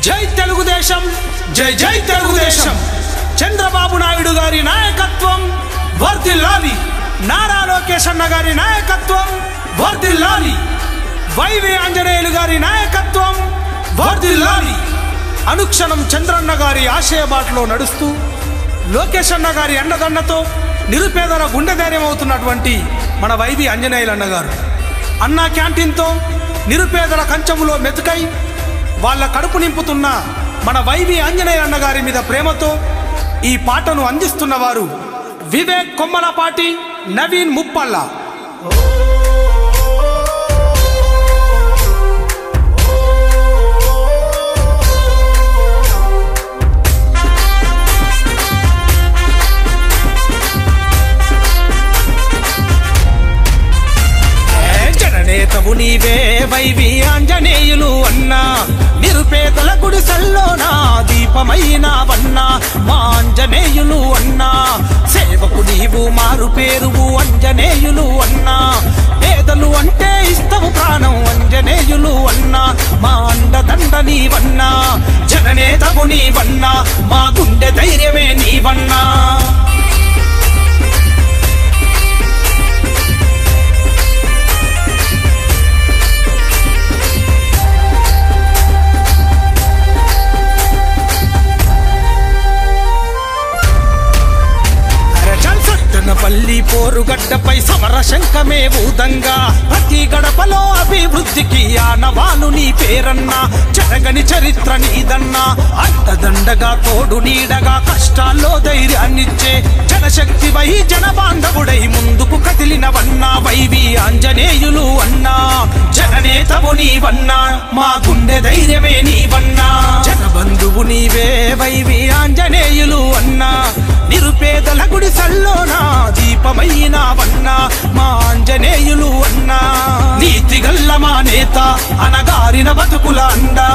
జై తెలుగుదేశం జై జై తెలుగుదేశం చంద్రబాబు నాయుడు గారి నాయకత్వం వర్ధిల్లాలి నారా లోకేష్ అన్న గారి నాయకత్వం వర్ధిల్లాలి వైవి ఆంజనేయులు గారి నాయకత్వం వర్ధిల్లాలి అనుక్షణం చంద్రన్న గారి ఆశయ బాటలో నడుస్తూ లోకేష్ అన్న గారి అండదండతో నిరుపేదల గుండె ధైర్యం అవుతున్నటువంటి మన వైవి ఆంజనేయులు అన్న గారు అన్నా క్యాంటీన్తో నిరుపేదల కంచములో మెతుకై వాళ్ళ కడుపు నింపుతున్న మన వైవి ఆంజనేయ అన్న గారి మీద ప్రేమతో ఈ పాటను అందిస్తున్న వారు వివేక్ కొమ్మలపాటి నవీన్ ముప్పల్ల జననేతవు నీవే వైవి ఆంజనేయులు అన్నా నిరుపేదల గుడిసెల్లో నా దీపమైనావన్నా మా ఆంజనేయులు అన్నా సేవకు నీవు మారు పేరువు అంజనేయులు అన్నా పేదలు అంటే ఇస్తవు ప్రాణం అంజనేయులు అన్నా మా అండదండ నీవన్నా జననేతవు నీవన్నా మా గుండె ధైర్యమే నీవన్నా పల్లి పోరుగడ్డపై సమర శంఖమే ఊదంగా ప్రతి గడపలో అభివృద్ధికి ఆనవాలు నీ పేరన్నా జరగని చరిత్ర నీదన్నా అండదండగా తోడు నీడగా కష్టాల్లో ధైర్యాన్నిచ్చే జనశక్తి వై జన బాంధవుడై ముందుకు కదిలినవన్నా వైవి ఆంజనేయులు అన్నా జననేతవు నీవన్నా మా గుండె ధైర్యమే నీవన్నా జనబంధువు నీవే వైవి ఆంజనేయులు అన్నా నిరుపేదల గుడిసల్లోనా దీపమైనావన్నా మా ఆంజనేయులు అన్నా నీతి గల్ల మా నేత అనగారిన బతుకుల అండా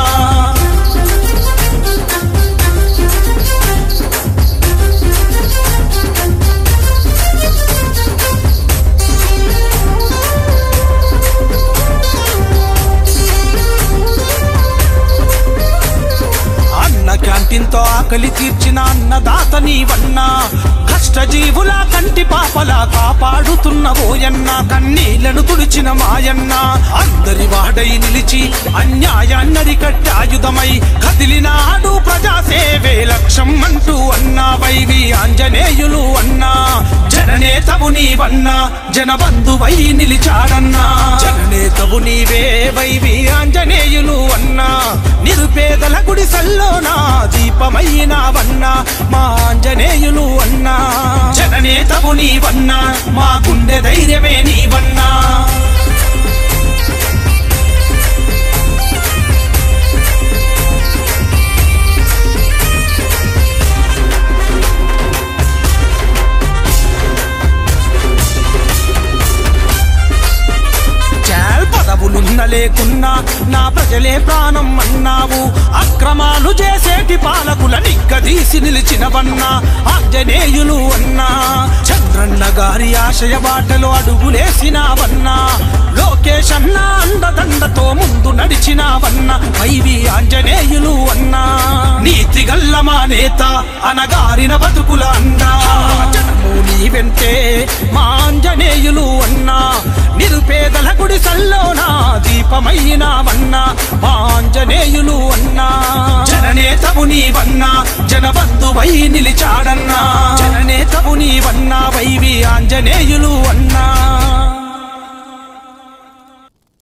అన్న క్యాంటీన్తో ఆకలి తీర్చిన అన్నదాత నీవన్నా కష్టజీవుల కంటి పాపలా కాపాడుతున్న ఓయన్న కన్నీళ్లను తుడిచిన మాయన్న అందరి వాడై నిలిచి అన్యాయాన్నరి కట్టాయుధమై కదిలినాడు ప్రజాసేవే లక్ష్యం అంటూ అన్నా వైవి ఆంజనేయులు అన్నా జననేతవు నీవన్నా జనబంధువై నిలిచాడన్నా జననేతవు నీవే వైవి ఆంజనేయులు అన్నా నిరుపేదల గుడిసల్లోనా దీపమైనావన్నా మా ఆంజనేయులు అన్నా జననేతవు నీవన్నా మా గుండె ధైర్యమే నీవన్నా చాల్ పదవులున్న లేకున్నా నా ప్రజలే ప్రాణం అన్నావు అక్రమాలు చేసేటి పాలకుల నిగ్గదీసి నిలిచినవన్నా ఆంజనేయులు అన్నా చంద్రన్న గారి ఆశయ బాటలో అడుగులేసినావన్నా లోకేష్ అన్నా అండదండతో ముందు నడిచినావన్నా వైవి ఆంజనేయులు అన్నా నీతి గల్ల మా నేత అనగారిన బతుకుల అన్నా జనము నీ వెంటే మా ఆంజనేయులు అన్నా నిరుపేదల గుడిసల్లోనా దీపమైనావన్నా మా ఆంజనేయులు అన్నా జననేతవు నీవన్నా జనబంధువై నిలిచాడన్నా జననేతవు నీవన్నా వైవి ఆంజనేయులు అన్నా